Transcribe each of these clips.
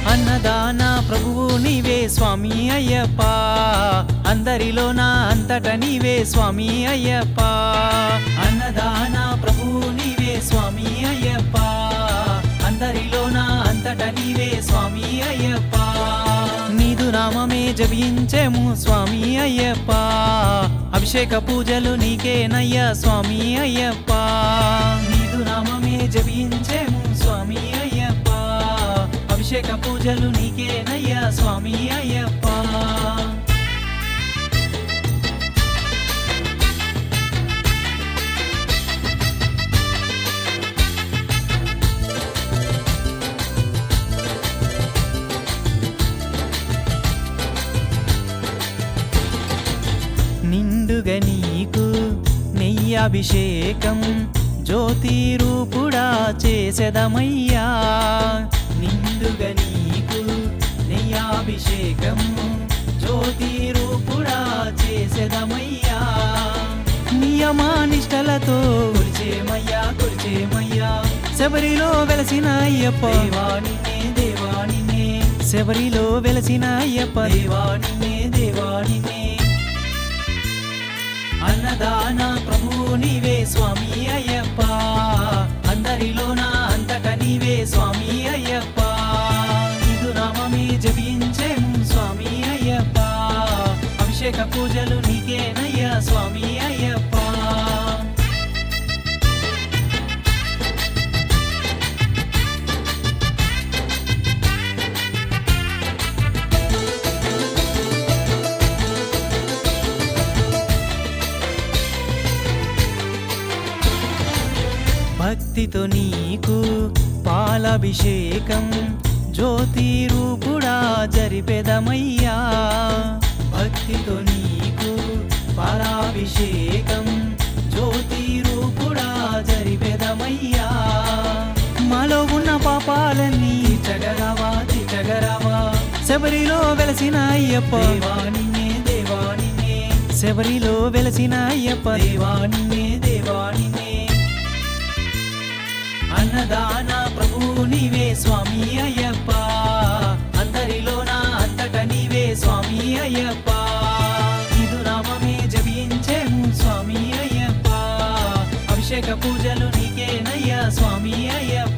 అన్నదాన ప్రభువు నీవే స్వామి అయ్యప్ప అందరిలోన అంతట నీవే స్వామి అయ్యప్ప అన్నదాన ప్రభువు నీవే స్వామి అయ్యప్ప అందరిలోన అంతట నీవే స్వామి అయ్యప్ప నీదు నామమే జపించేము స్వామి అయ్యప్ప అభిషేక పూజలు నీకేనయ్యా స్వామి అయ్యప్ప నీదు నామమే జపించేము స్వామి అయ్యప్ప అభిషేక పూజలు నీకేనయ్యా స్వామి అయ్యప్ప నిండుగా నీకు నెయ్యాభిషేకం జ్యోతి రూపుడా చేసెదమయ్యా నిండుగా నీకు నెయ్యాభిషేకం జ్యోతి రూపుడా చేసెదమయ్యా నియమానిష్టలతో కొలిచేమయ్యా కొలిచేమయ్యా శబరిలో వెలసిన అయ్యప్ప దేవానినే దేవానినే శబరిలో వెలసిన అయ్యప్ప దేవానినే దేవానినే అన్నదాన ప్రభువు నీవే స్వామి అయ్యప్ప అందరిలోన అంతట నీవే స్వామి అయ్యప్ప ఇది నామమే జపించేము స్వామి అయ్యప్ప అభిషేక పూజలు నీకేనయ్యా స్వామి అయ్యప్ప భక్తితో నీకు పాలాభిషేకం జ్యోతి రూపుడా జరిపెదమయ్యా భక్తితో నీకు పాలాభిషేకం జ్యోతి రూపుడా జరిపెదమయ్యా మాలో ఉన్న పాపాలన్నీ చగరవా చగరవా శబరిలో వెలసిన అయ్యప్ప దేవానినే దేవానినే శబరిలో వెలసిన అయ్యప్ప దేవానినే దేవానినే అన్నదాన ప్రభువు నీవే స్వామి అయ్యప్ప అందరిలోన అంతట నీవే స్వామి అయ్యప్ప ఇది నామమే జపించేము స్వామి అయ్యప్ప అభిషేక పూజలు నీకేనయ్యా స్వామి అయ్యప్ప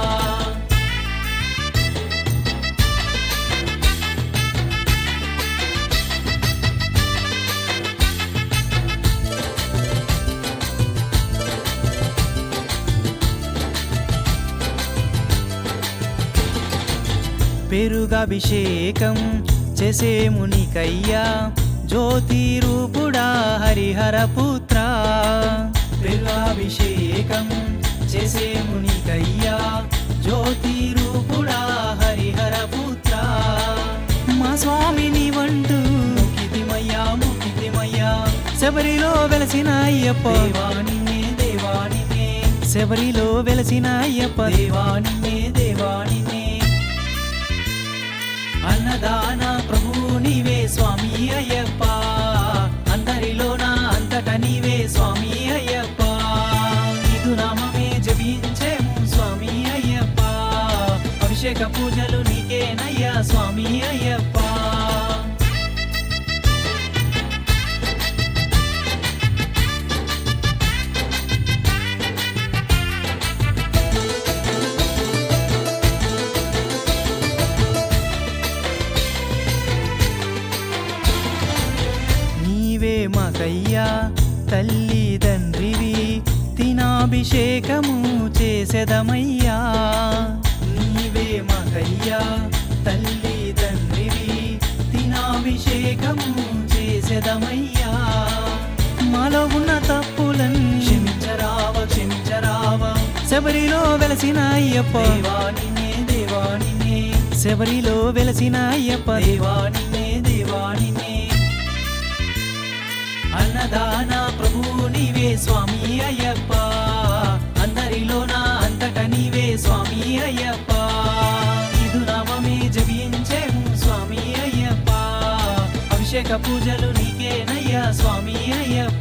పెరుగభిషేకం చేసేము నీకయ్యా జ్యోతి రూపుడా హరిహర పుత్ర పెరుగభిషేకం చేసేము నీకయ్యా జ్యోతి రూపుడా హరిహర పుత్ర మా స్వామిని వంటూ ముఖితిమయ్యా ముఖితిమయ్యా శబరిలో వెలసిన అయ్యప్ప దేవానినే దేవానినే శబరిలో వెలసిన అయ్యప్ప దేవానినే దేవానినే అన్నదాన ప్రభువు నీవే స్వామి అయ్యప్ప అందరిలోన అంతట నీవే స్వామి అయ్యప్ప ఇది నామమే జపించేము స్వామి అయ్యప్ప అభిషేక పూజలు నీకేనయ్యా స్వామి అయ్యప్ప నీవే మాకయ్యా తల్లిదండ్రివి తినాభిషేకము చేసెదమయ్యా నీవే మాకయ్యా తల్లిదండ్రివి తినాభిషేకము చేసెదమయ్యా మాలో ఉన్న తప్పులన్నీ క్షమించరావ క్షమించరావ శబరిలో వెలసిన అయ్యప్ప దేవానినే దేవానినే శబరిలో వెలసిన అయ్యప్ప దేవానినే దేవానినే అన్నదాన ప్రభువు నీవే స్వామి అయ్యప్ప అందరిలోన అంతట నీవే స్వామి అయ్యప్ప ఇది నామమే జపించేము స్వామి అయ్యప్ప అభిషేక పూజలు నీకేనయ్యా స్వామి అయ్యప్ప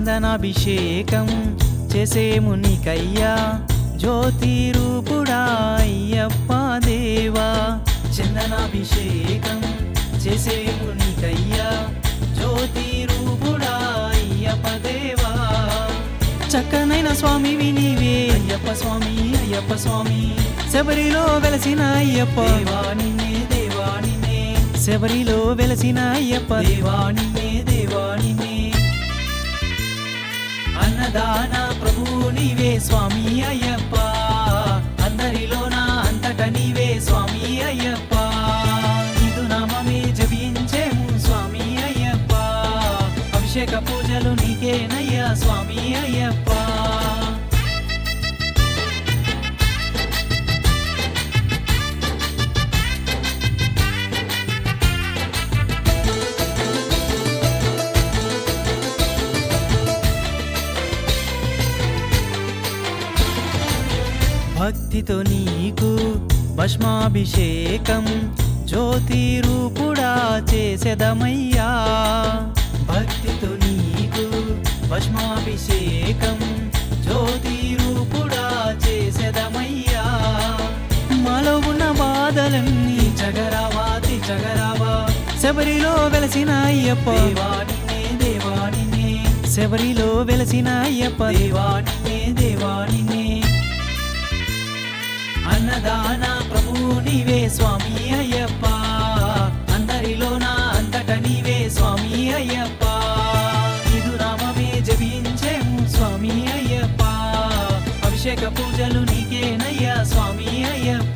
చందనాభిషేకం చేసేము నీకయ్యా జ్యోతి రూపుడా అయ్యప్ప దేవా చందనాభిషేకం చేసేము నీకయ్యా జ్యోతి రూపుడా అయ్యప్ప దేవా చక్కనైన స్వామివి నీవే అయ్యప్ప స్వామి అయ్యప్ప స్వామి శబరిలో వెలసిన అయ్యప్ప దేవా నిన్నే దేవా నిన్నే శబరిలో వెలసిన అయ్యప్ప దేవా నిన్నే దేవా నిన్నే అన్నదాన ప్రభువు నీవే స్వామి అయ్యప్ప అందరిలోన అంతట నీవే స్వామి అయ్యప్ప నీదు నామమే జపించేము స్వామి అయ్యప్ప అభిషేక పూజలు నీకేనయ్యా స్వామి అయ్యప్ప భక్తితో నీకు భస్మాభిషేకం జ్యోతి రూపుడా చేసెదమయ్యా భక్తితో నీకు భస్మాభిషేకం జ్యోతి రూపుడా చేసెదమయ్యా మాలో ఉన్న బాధలన్నీ చగరావా చగరావా శబరిలో వెలసిన అయ్యప్ప దేవానినే దేవానినే శబరిలో వెలసిన అయ్యప్ప దేవానినే దేవానినే అన్నదాన ప్రభువు నీవే స్వామి అయ్యప్ప అందరిలోన అంతట నీవే స్వామి అయ్యప్ప ఇది నామమే జపించేము స్వామి అయ్యప్ప అభిషేక పూజలు నీకేనయ్యా స్వామి అయ్యప్ప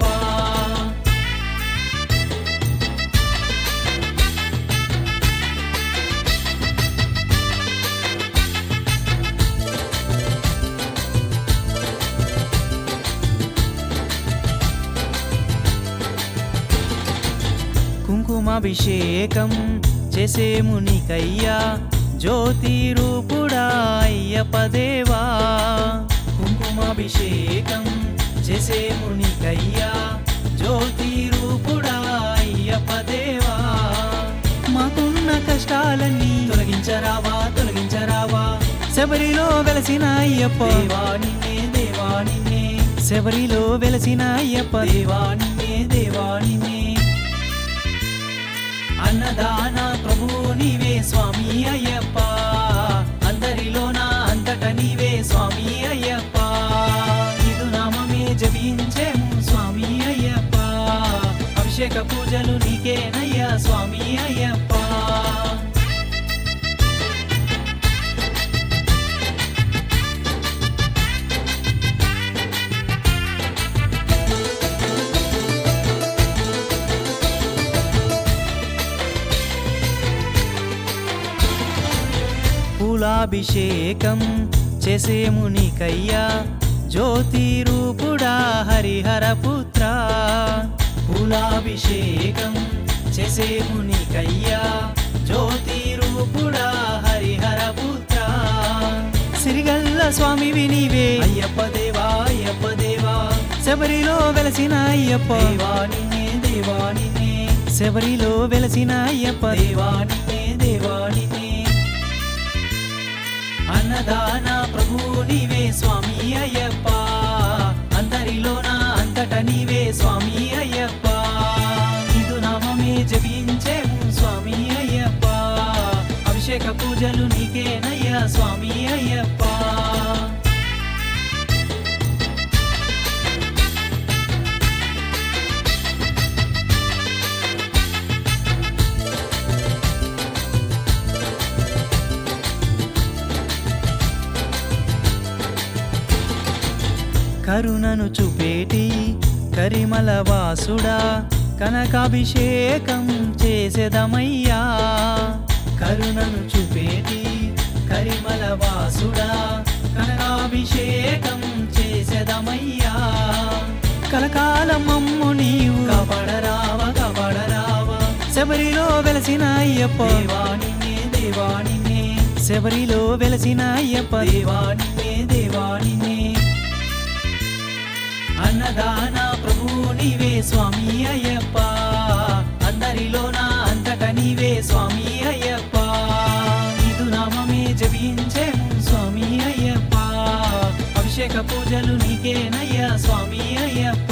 కుంకుమాభిషేకం చేసేము నీకయ్యా జ్యోతి రూపుడా అయ్యప్ప దేవా కుంకుమాభిషేకం చేసేము నీకయ్యా జ్యోతి రూపుడా అయ్యప్ప దేవా మాకున్న కష్టాలన్నీ తొలగించరావా తొలగించరావా శబరిలో వెలసిన అయ్యప్ప దేవా నిన్నే దేవా నిన్నే శబరిలో వెలసిన అయ్యప్ప దేవా నిన్నే దేవా నిన్నే అన్నదాన ప్రభువు నీవే స్వామి అయ్యప్ప అందరిలోన అంతట నీవే స్వామి అయ్యప్ప ఇది నామమే జపించేము స్వామి అయ్యప్ప అభిషేక పూజలు నీకేనయ్యా స్వామి అయ్యప్ప పూలాభిషేకం చేసేము నీకయ్యా జ్యోతి రూపుడా హరిహర పుత్ర పూలాభిషేకం చేసేము నీకయ్యా జ్యోతి రూపుడా హరిహర పుత్ర సిరిగల్ల స్వామివి నీవే అయ్యప్ప దేవా అయ్యప్ప దేవా శబరిలో వెలసిన అయ్యప్ప దేవా నిన్నే దేవా నిన్నే శబరిలో వెలసిన అయ్యప్ప దేవా నిన్నే దేవా నిన్నే అన్నదాన ప్రభువు నీవే స్వామి అయ్యప్ప అందరిలోన అంతట నీవే స్వామి అయ్యప్ప ఇది నామమే జపించేము స్వామి అయ్యప్ప అభిషేక పూజలు నీకేనయ్యా స్వామి అయ్యప్ప కరుణను చూపేటి కరిమల వాసుడా కనకాభిషేకం చేసేదమయ్యా కరుణను చూపేటి కరిమల వాసుడా కనకాభిషేకం చేసేదమయ్యా కలకాలం మమ్ము నీవు కాపాడరావ కాపాడరావ శబరిలో వెలసిన అయ్యప్ప దేవానినే దేవానినే శబరిలో వెలసిన అయ్యప్ప దేవానినే దేవానినే అన్నదాన ప్రభువు నీవే స్వామి అయ్యప్ప అందరిలోన అంతట నీవే స్వామి అయ్యప్ప ఇది నామమే జపించేము ప్రత్యేక పూజలు నీకేనయ్యా స్వామి అయ్యప్ప